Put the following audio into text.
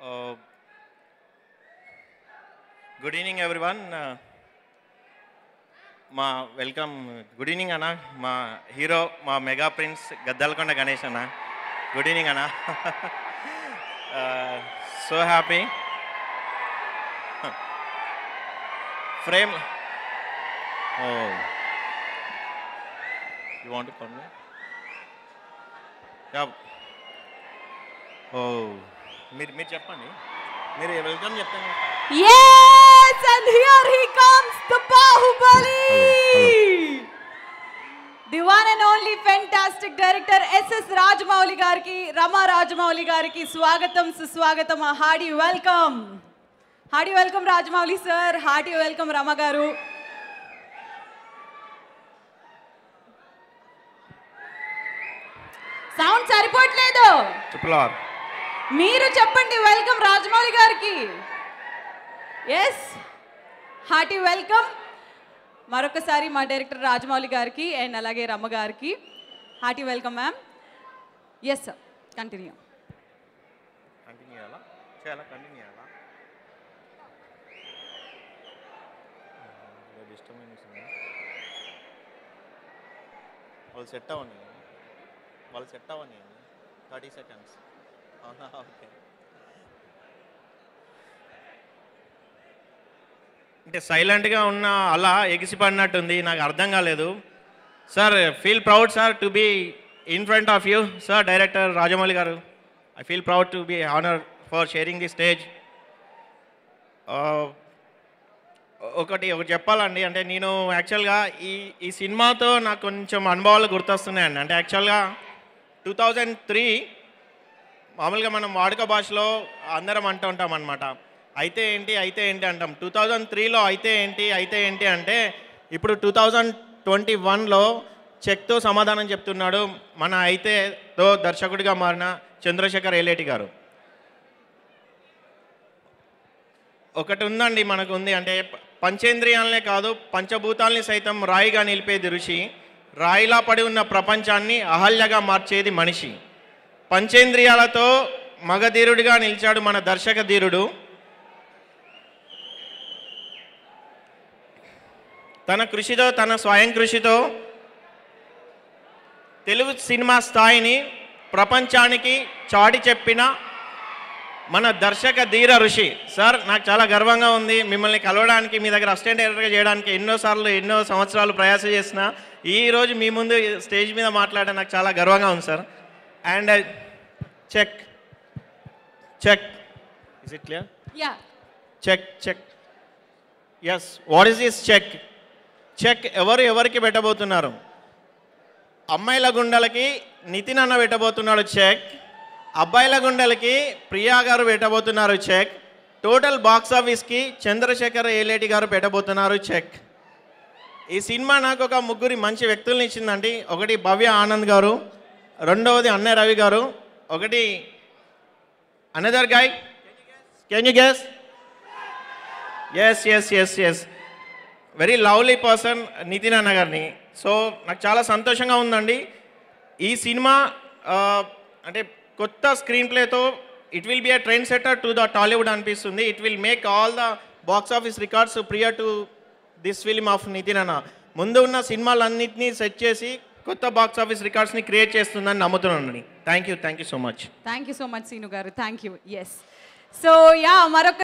Uh, good evening everyone మా welcome good evening అన్న మా హీరో మా మెగా ప్రిన్స్ గద్దలకొండ గణేష్ అన్న గుడ్ ఈవినింగ్ అన్న so happy frame oh you want come oh మీరు మీరు చెప్పండి మీరు వెల్కమ్ చెప్తాను Yes, and here he comes, the Bahubali! The one and only fantastic director S.S. Rajamouli గారికి రమా రాజమౌళి గారికి స్వాగతం సుస్వాగతం hearty welcome hearty welcome Rajamouli sir hearty welcome Rama గారు సౌండ్ సరిపోవట్లేదు ట్రిపుల్ ఆర్ మీరు చెప్పండి వెల్కమ్ రాజమౌళి గారికి ఎస్ హార్టీ వెల్కమ్ మరొకసారి మా డైరెక్టర్ రాజమౌళి గారికి అండ్ అలాగే రమ్మ గారికి hearty welcome ma'am yes sir continue continue చేయాలా చేయాలా కంటిన్యూ చేయాలా డిస్టర్బెన్స్ ఉంది వాళ్ళు సెట్ అవ్వని వాళ్ళు సెట్ అవ్వని థర్టీ సెకండ్స్ అవునా ఓకే అంటే సైలెంట్గా ఉన్న అలా ఎగిసిపడినట్టుంది నాకు అర్థం కాలేదు sir feel proud sir to be in front of you sir director Rajamouli గారు I feel proud to be honour for sharing the stage ఒకటి ఒకటి చెప్పాలండి అంటే నేను యాక్చువల్గా ఈ ఈ సినిమాతో నాకు కొంచెం అనుభవాలు గుర్తొస్తున్నాయండి అంటే యాక్చువల్గా టూ థౌజండ్ త్రీ మామూలుగా మనం వాడుక భాషలో అందరం అంటూ ఉంటాం అనమాట అయితే ఏంటి అయితే ఏంటి అంటాం టూ థౌజండ్ త్రీలో అయితే ఏంటి అయితే ఏంటి అంటే ఇప్పుడు టూ థౌజండ్ ట్వంటీ వన్లో చెక్తో సమాధానం చెప్తున్నాడు మన అయితేతో దర్శకుడిగా మారిన చంద్రశేఖర్ ఏలేటి గారు ఒకటి ఉందండి మనకు ఉంది అంటే పంచేంద్రియాలనే కాదు పంచభూతాల్ని సైతం రాయిగా నిలిపేది ఋషి రాయిలా పడి ఉన్న ప్రపంచాన్ని అహల్యగా మార్చేది మనిషి పంచేంద్రియాలతో మగధీరుడిగా నిలిచాడు మన దర్శక ధీరుడు తన కృషితో తన స్వయం కృషితో తెలుగు సినిమా స్థాయిని ప్రపంచానికి చాటి చెప్పిన మన దర్శక ధీర ఋషి సార్ నాకు చాలా గర్వంగా ఉంది మిమ్మల్ని కలవడానికి మీ దగ్గర అసిస్టెంట్ డైరెక్టర్గా చేయడానికి ఎన్నోసార్లు ఎన్నో సంవత్సరాలు ప్రయాస చేసిన ఈ రోజు మీ ముందు స్టేజ్ మీద మాట్లాడడం నాకు చాలా గర్వంగా ఉంది sir and check check is it clear ya check check yes what is this check check ఎవరు ఎవరికి పెట్టబోతున్నారు అమ్మాయిల గుండెలకి నితిన్ అన్న పెట్టబోతున్నాడు చెక్ అబ్బాయిల గుండెలకి ప్రియా గారు పెట్టబోతున్నారు చెక్ టోటల్ బాక్స్ ఆఫీస్కి చంద్రశేఖర్ ఏలేటి గారు పెట్టబోతున్నారు చెక్ ఈ సినిమా నాకు ఒక ముగ్గురి మంచి వ్యక్తుల్ని ఇచ్చిందండి ఒకటి భవ్య ఆనంద్ గారు రెండవది అన్నయ్య రవి గారు ఒకటి another guy can you guess yes yes yes yes very lovely person Nitin అన్న గారిని సో నాకు చాలా సంతోషంగా ఉందండి ఈ సినిమా ఆ, అంటే కొత్త స్క్రీన్ ప్లేతో it will be a trend setter to the Tollywood అనిపిస్తుంది it will make all the box office records prior to this film of Nitin అన్న ముందు ఉన్న సినిమాలన్నింటినీ సెట్ చేసి కొత్త బాక్స్ ఆఫీస్ రికార్డ్స్ని క్రియేట్ చేస్తుందని నమ్ముతున్నాను thank you thank you so much thank you so much Seenu గారు thank you yes so ya మరొక